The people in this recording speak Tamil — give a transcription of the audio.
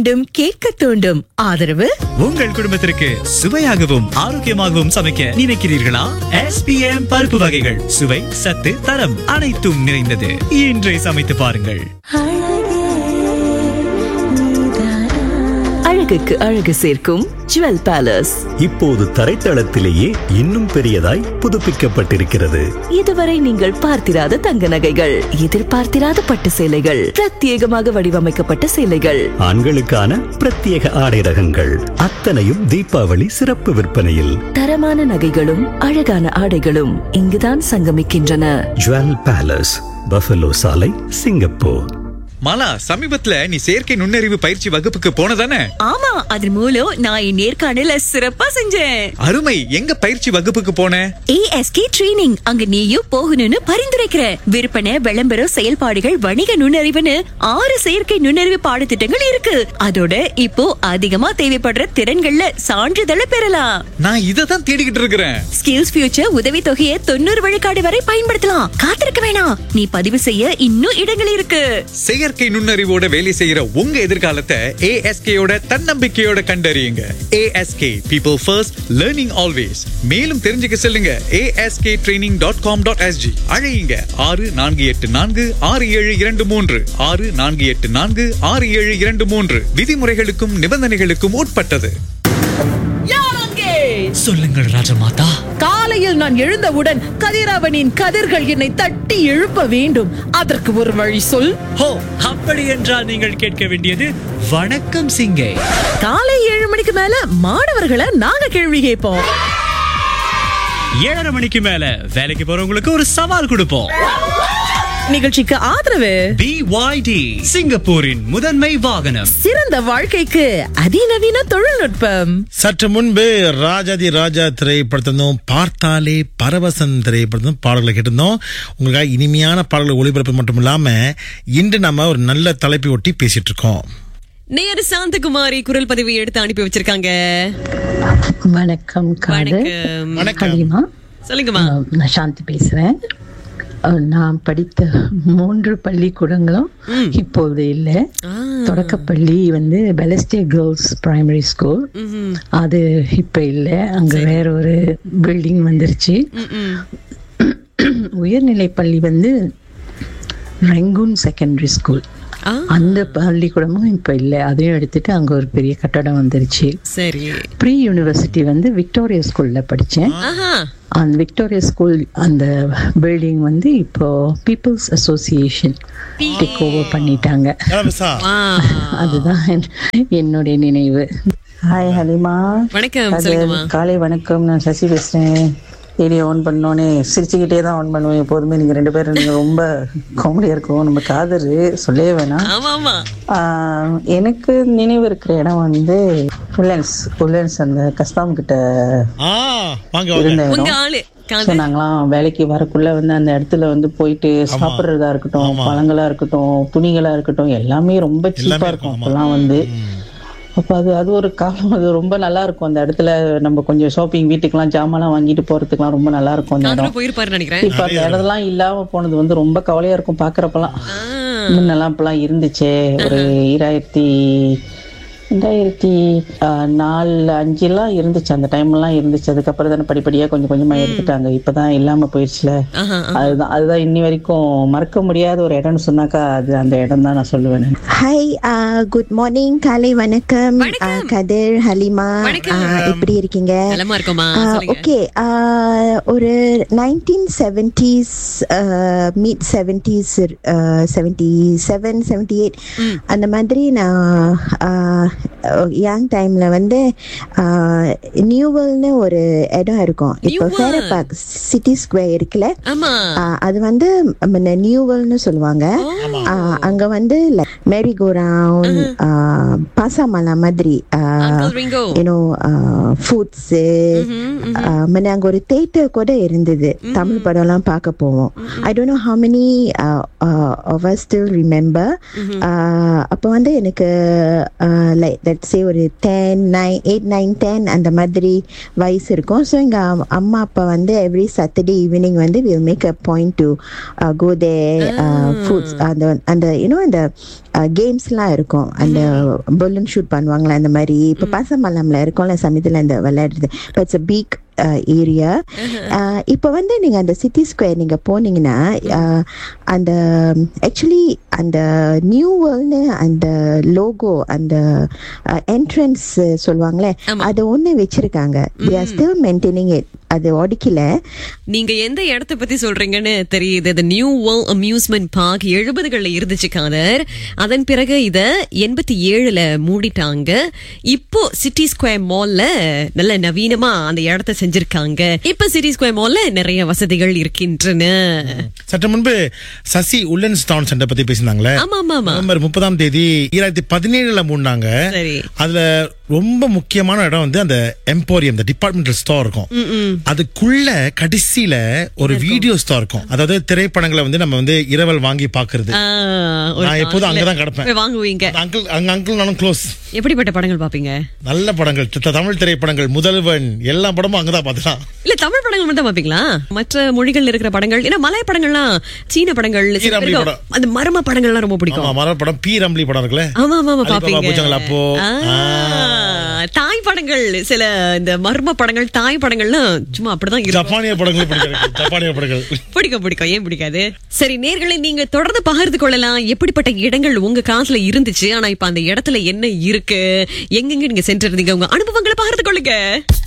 வேண்டும் கேட்க தூண்டும் ஆதரவு உங்கள் குடும்பத்திற்கு சுவையாகவும் ஆரோக்கியமாகவும் சமைக்க நினைக்கிறீர்களா எஸ்பிஎம் பருப்பு வகைகள் சுவை சத்து தரம் அனைத்தும் நிறைந்தது இன்றே சமைத்து பாருங்கள் அழகுக்கு அழகு சேர்க்கும் ஜுவல் பேலஸ் இப்போது தரைத்தளத்திலேயே இன்னும் பெரியதாய் புதுப்பிக்கப்பட்டிருக்கிறது இதுவரை நீங்கள் பார்த்திராத தங்க நகைகள் எதிர்பார்த்திராத பட்டு சேலைகள் பிரத்யேகமாக வடிவமைக்கப்பட்ட சேலைகள் ஆண்களுக்கான பிரத்யேக ஆடை ரகங்கள் அத்தனையும் தீபாவளி சிறப்பு விற்பனையில் தரமான நகைகளும் அழகான ஆடைகளும் இங்குதான் சங்கமிக்கின்றன ஜுவல் பேலஸ் பஃபலோ சாலை சிங்கப்பூர் மாலா சமீபத்துல நீ செயற்கை நுண்ணறிவு பயிற்சி வகுப்புக்கு போனதானே ஆமா அதன் மூலம் நான் என் நேர்காணல சிறப்பா செஞ்சேன் அருமை எங்க பயிற்சி வகுப்புக்கு போன ஏஎஸ்கே ட்ரெய்னிங் அங்க நீயும் போகணும்னு பரிந்துரைக்கிற விற்பனை விளம்பரம் செயல்பாடுகள் வணிக நுண்ணறிவுன்னு ஆறு செயற்கை நுண்ணறிவு பாடத்திட்டங்கள் இருக்கு அதோட இப்போ அதிகமா தேவைப்படுற திறன்கள்ல சான்றிதழை பெறலாம் நான் இதை தான் தேடிக்கிட்டு இருக்கிறேன் ஸ்கில்ஸ் ஃபியூச்சர் உதவி தொகையை தொண்ணூறு விழுக்காடு வரை பயன்படுத்தலாம் காத்திருக்க வேணாம் நீ பதிவு செய்ய இன்னும் இடங்கள் இருக்கு செயற்கை நுண்ணறிவோட வேலை செய்யற உங்க எதிர்காலத்தை ஏஎஸ்கேயோட தன்னம்பிக்கையோட கண்டறியுங்க ASK people first learning always மேலும் தெரிஞ்சுக்க செல்லுங்க ASK training dot com dot SG அழையுங்க ஆறு நான்கு எட்டு நான்கு ஆறு ஏழு இரண்டு மூன்று ஆறு நான்கு எட்டு நான்கு ஆறு ஏழு இரண்டு மூன்று விதிமுறைகளுக்கும் நிபந்தனைகளுக்கும் உட்பட்டது சொல்லுங்கள் ராஜமாதா காலையில் நான் எழுந்தவுடன் கதிரவனின் கதிர்கள் என்னை தட்டி எழுப்ப வேண்டும் அதற்கு ஒரு வழி சொல் ஹோ அப்படி என்றால் நீங்கள் கேட்க வேண்டியது வணக்கம் சிங்கே காலை ஏழு மணிக்கு மேல மாணவர்களை நாங்க கேள்வி கேட்போம் ஏழரை மணிக்கு மேல வேலைக்கு போறவங்களுக்கு ஒரு சவால் கொடுப்போம் நிகழ்ச்சிக்கு ஆதரவு பிஒய்டி சிங்கப்பூரின் முதன்மை வாகனம் சிறந்த வாழ்க்கைக்கு அதிநவீன தொழில்நுட்பம் சற்று முன்பு ராஜாதி ராஜா திரைப்படத்திருந்தோம் பார்த்தாலே பரவசன் திரைப்படத்தும் பாடல்களை கேட்டிருந்தோம் உங்களுக்காக இனிமையான பாடல்களை ஒளிபரப்பு மட்டும் இல்லாம இன்று நம்ம ஒரு நல்ல தலைப்பை ஒட்டி பேசிட்டு இருக்கோம் நேரு சாந்தகுமாரி குரல் பதிவை எடுத்து அனுப்பி வச்சிருக்காங்க வணக்கம் காது வணக்கம் வணக்கம் ஹலிமா சொல்லுங்கம்மா அஹ், நான் சாந்தி பேசுறேன் அஹ், நான் படித்த மூன்று பள்ளிக்கூடங்களும் இப்போது இல்லை தொடக்கப்பள்ளி வந்து பெலஸ்டே கேர்ள்ஸ் பிரைமரி ஸ்கூல் அது இப்ப இல்லை அங்க வேற ஒரு பில்டிங் வந்துருச்சு உயர்நிலை பள்ளி வந்து ரெங்கூன் செகண்டரி ஸ்கூல் ஆ. அந்த பள்ளிக்கூடமும் இப்ப இல்லை அதையும் எடுத்துட்டு அங்க ஒரு பெரிய கட்டடம் வந்துருச்சு சரி ப்ரீ யூனிவர்சிட்டி வந்து விக்டோரியா ஸ்கூல்ல படிச்சேன் ஆஹா அந்த விக்டோரியா ஸ்கூல் அந்த பில்டிங் வந்து இப்போ பீப்புள்ஸ் அசோசியேஷன் டேக் ஓவர் பண்ணிட்டாங்க ஆ. அதுதான் என்- என்னுடைய நினைவு ஹாய் ஹலிமா வணக்கம் அது சொல்லுங்கம்மா காலை வணக்கம் நான் சசி பேசுறேன் ரேடியோ ஆன் பண்ணோன்னே சிரிச்சுக்கிட்டே தான் ஆன் பண்ணுவேன் எப்போதுமே நீங்க ரெண்டு பேரும் நீங்க ரொம்ப காமெடியா இருக்கும் நம்ம காதர் சொல்லவே வேணாம் ஆமா ஆமா ஆஹ், எனக்கு நினைவு இருக்கிற இடம் வந்து உல்லன்ஸ் உல்லன்ஸ் அந்த கஸ்தாம் கிட்ட ஆ வாங்க வாங்க இருந்த உங்க இடம் ஆளு ஸோ காது நாங்களாம் வேலைக்கு வரக்குள்ள வந்து அந்த இடத்துல வந்து போயிட்டு சாப்பிட்றதா இருக்கட்டும் பழங்களா இருக்கட்டும் துணிகளா இருக்கட்டும் எல்லாமே ரொம்ப சீப்பா இருக்கும் அப்பெல்லாம் வந்து அப்ப அது அது ஒரு காலம் அது ரொம்ப நல்லா இருக்கும் அந்த இடத்துல நம்ம கொஞ்சம் ஷாப்பிங் வீட்டுக்கெல்லாம் ஜாமான்லாம் வாங்கிட்டு போறதுக்குலாம் ரொம்ப நல்லா இருக்கும் அந்த காதுல இடம் போயிருப்பாரு நினைக்கிறேன் இப்ப அந்த இடம்லாம் இல்லாம போனது வந்து ரொம்ப கவலையா இருக்கும் பாக்குறப்பெல்லாம் ஆ. முன்னெல்லாம் இப்பெல்லாம் இருந்துச்சே ஒரு ஈராயிரத்தி ரெண்டாயிரத்தி ஆஹ், நாலு அஞ்சுலாம் இருந்துச்சு அந்த டைம்லாம் இருந்துச்சு அதுக்கப்புறம் தானே படிப்படியா கொஞ்சம் கொஞ்சமா எடுத்துட்டாங்க இப்பதான் இல்லாம போயிடுச்சுல ஆஹா, அதுதான் அதுதான் இன்னி வரைக்கும் மறக்க முடியாத ஒரு இடம்னு சொன்னாக்கா அது அந்த இடம் தான் நான் சொல்லுவேன் நான். ஹாய் குட் மார்னிங் காலை வணக்கம் வணக்கம். Uh, கதிர் ஹலிமா வணக்கம். Uh, எப்படி இருக்கீங்க நலமா இருக்கோமா சொல்லுங்க ஓகே ஒரு nineteen seventies mid seventies seventy seven seventy eight அந்த மாதிரி நான் யங் டைம்ல வந்து நியூவல்னு ஒரு இடம் இருக்கும் இப்போ Newell. Farrer Park City Square இருக்குல்ல ஆமா ஆ, அது வந்து நியூவல்னு சொல்லுவாங்க ஆ, அங்க வந்து மேரி கோ ரவுண்ட் பாசாமலா மாதிரி Uncle Ringo. யூனோ ஃபுட்ஸ் அங்க ஒரு தேட்டர் கூட இருந்தது தமிழ் படம்லாம் பார்க்க போவோம் I don't know how many of still remember அப்போ வந்து எனக்கு லைக் தட் சே ஒரு ten nine eight nine ten அந்த மாதிரி வயசு இருக்கும் ஸோ எங்கள் அம்மா அப்பா வந்து எவ்ரி சாட்டர்டே ஈவினிங் வந்து will make a point to go the foods அந்த அந்த யூனோ அந்த கேம்ஸ்லாம் இருக்கும் அந்த பலூன் ஷூட் பண்ணுவாங்களே அந்த மாதிரி இப்போ பாசமல்லம்ல இருக்கும்ல சமயத்தில் அந்த விளையாடுறது இப்போ இட்ஸ் அ பீக் ஏரியா இப்போ வந்து நீங்க அந்த சிட்டி ஸ்கொயர் நீங்க போனீங்கன்னா uh, அந்த ஆக்சுவலி அந்த நியூ வேர்ல்டு அந்த லோகோ அந்த என்ட்ரன்ஸ் சொல்லுவாங்களே அதை ஒன்று வச்சிருக்காங்க they are still maintaining it அது உடைக்கல நீங்க எந்த இடத்தை பத்தி சொல்றீங்கன்னு தெரியுது இந்த நியூ வேர்ல்ட் அம்யூஸ்மெண்ட் பார்க் எழுபதுகள்ல இருந்துச்சு காதர் அதன் பிறகு இத எண்பத்தி ஏழுல மூடிட்டாங்க இப்போ சிட்டி ஸ்கொயர் மால்ல நல்ல நவீனமா அந்த இடத்த செஞ்சிருக்காங்க இப்ப சிட்டி ஸ்கொயர் மால்ல நிறைய வசதிகள் இருக்கின்றன சற்று முன்பு சசி உல்லன்ஸ் டவுன் சென்டர் பத்தி பேசினாங்களே ஆமா ஆமா ஆமா நவம்பர் முப்பதாம் தேதி ஈராயிரத்தி பதினேழுல மூடினாங்க சரி அதுல ரொம்ப முக்கியமான இடம் வந்து அந்த எம்போரியம் இந்த டிபார்ட்மெண்டல் ஸ்டோர் இருக்கும் அதுக்குள்ள கடைசியில ஒரு வீடியோ ஸ்டோர் இருக்கும் அதாவது திரைப்படங்களை வந்து நம்ம வந்து இரவல் வாங்கி பாக்குறது ஆ, ஒரு நான் எப்போதும் நாள்ல அங்கதான் கிடப்பேன். போய் வாங்குவீங்க அங்கிள் அங்க அங்கிள் நானும் க்ளோஸ் எப்படிப்பட்ட படங்கள் பாப்பீங்க நல்ல படங்கள் த- தமிழ் திரைப்படங்கள் முதல்வன் எல்லா படமும் அங்கதான் பார்த்துக்கலாம் இல்ல தமிழ் படங்கள் மட்டும் பாப்பீங்களா மற்ற மொழிகள்ல இருக்கிற படங்கள் ஏன்னா மலாய படங்கள்லாம் சீன படங்கள் சில ஈரம்பி பேருக்கு படம். அந்த மர்ம படங்கள்லாம் ரொம்ப பிடிக்கும் ஆமா மர படம் பி ரம்லி படம் இருக்குல்ல ஆமா ஆமா ஆமா அலிபாபா பாப்பீங்க பூஜைகள் அப்போ ஆ, தாய் படங்கள் சில இந்த மர்ம படங்கள் தாய் படங்கள்லாம் சும்மா அப்படிதான் இருக்கும் ஜப்பானிய படங்கள் பிடிக்கும் ஜப்பானிய படங்கள் பிடிக்கும் பிடிக்கும் ஏன் பிடிக்காது சரி நேர்களை நீங்க தொடர்ந்து பகிர்ந்து கொள்ளலாம் எப்படிப்பட்ட இடங்கள் உங்க காசுல இருந்துச்சு ஆனா இப்ப அந்த இடத்துல என்ன இருக்கு எங்கெங்க நீங்க சென்று இருந்தீங்க உங்க அனுபவங்களை பகிர்ந்து கொள்ளுங்க